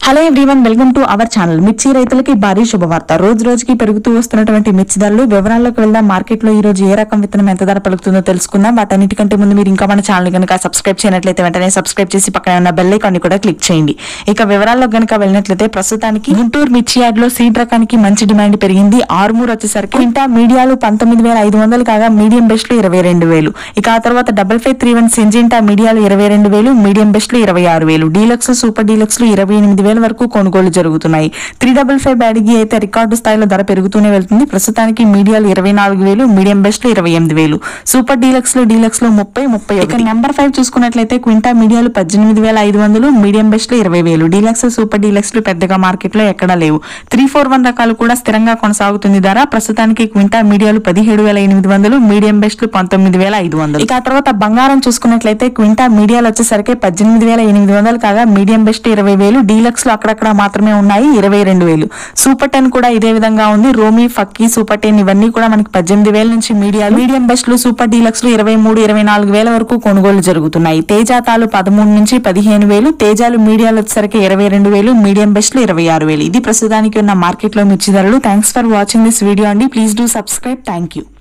hello everyone welcome to our channel మిర్చి రైతులకి భారీ శుభవార్త రోజు రోజుకి పెరుగుతూ వస్తున్నటువంటి మిర్చి ధరలు వివరాల్లోకి వెళ్దాం మార్కెట్ లో ఈ రోజు ఏ రకం విత్తనం ఎంత ధర పలుకుతుందో తెలుసుకుందాం వాటన్నిటికంటే ముందు మీరు ఇంకా మన ఛానల్ కనుక సబ్స్క్రైబ్ చేయనట్లయితే వెంటనే సబ్స్క్రైబ్ చేసి పక్కన ఉన్న బెల్ ఐకాన్ ని కూడా క్లిక్ చేయండి ఇక వివరాల్లో గనుక వెళ్ళినట్లయితే ప్రస్తుతానికి గుంటూరు మిర్చి యార్డ్ లో సీడ్ రకానికి మంచి డిమాండ్ పెరిగింది ఆరుమూరు వచ్చేసరికి క్వింటా మీడియాలు పంతొమ్మిది వేల ఐదు వందలు కాగా మీడియం బెస్ట్ లు ఇరవై రెండు వేలు ఇక ఆ తర్వాత డబల్ ఫైవ్ త్రీ వన్ సెంజింటా మీడియాలు ఇరవై రెండు వేలు మీడియం బెస్ట్ లు ఇరవై ఆరు వేలు డీలక్స్ సూపర్ డీలక్స్ లు ఇరవై ఎనిమిది వేల వరకు కొనుగోలు జరుగుతున్నాయి త్రీ డబల్ ఫైవ్ బ్యాడ్కి అయితే రికార్డు స్థాయిలో ధర పెరుగుతూనే వెళ్తుంది ప్రస్తుతానికి మీడియాలు ఇరవై నాలుగు వేలు మీడియం బెస్ట్ లు ఇరవై ఎనిమిది వేలు సూపర్ డీలక్స్ లో డీలక్స్ లో ముప్పై ముప్పై ఇక నెంబర్ ఫైవ్ చూసుకున్నట్లయితే క్వింటా మీడియాలు పద్దెనిమిది వేల ఐదు వందలు మీడియం బెస్ట్ లో ఇరవై వేలు డీలక్స్ సూపర్ డీలక్స్ లు పెద్దగా మార్కెట్ లో ఎక్కడా లేవు త్రీ ఫోర్ వన్ రకాలు కూడా స్థిరంగా కొనసాగుతుంది ధర ప్రస్తుతానికి క్వింటా మీడియాలు పదిహేడు వేల ఎనిమిది వందలు మీడియం బెస్ట్ లు పంతొమ్మిది వేల ఐదు వందలు ఇక ఆ తర్వాత బంగారం చూసుకున్నట్లయితే క్వింటా మీడియాలు వచ్చేసరికి పద్దెనిమిది వేల ఎనిమిది వందలు కాగా మీడియం బెస్ట్ ఇరవై వేలు డీలక్స్ లో అక్కడక్కడ మాత్రమే ఉన్నాయి ఇరవై రెండు వేలు సూపర్ టెన్ కూడా ఇదే విధంగా ఉంది రోమీ ఫక్కీ సూపర్ టెన్ ఇవన్నీ కూడా మనకి పద్దెనిమిది వేల నుంచి మీడియా మీడియం బెస్ట్ లు సూపర్ డీలక్స్ లు ఇరవై మూడు ఇరవై నాలుగు వేల వరకు కొనుగోలు జరుగుతున్నాయి తేజాతాలు పదమూడు నుంచి పదిహేను వేలు తేజాలు మీడియాలు వచ్చేసరికి ఇరవై రెండు వేలు మీడియం బెస్ట్ లు ఇరవై ఆరు వేలు ఇది ప్రస్తుతానికి ఉన్న మార్కెట్ లో మిర్చి ధరలు thanks for watching this video అండి please do subscribe thank you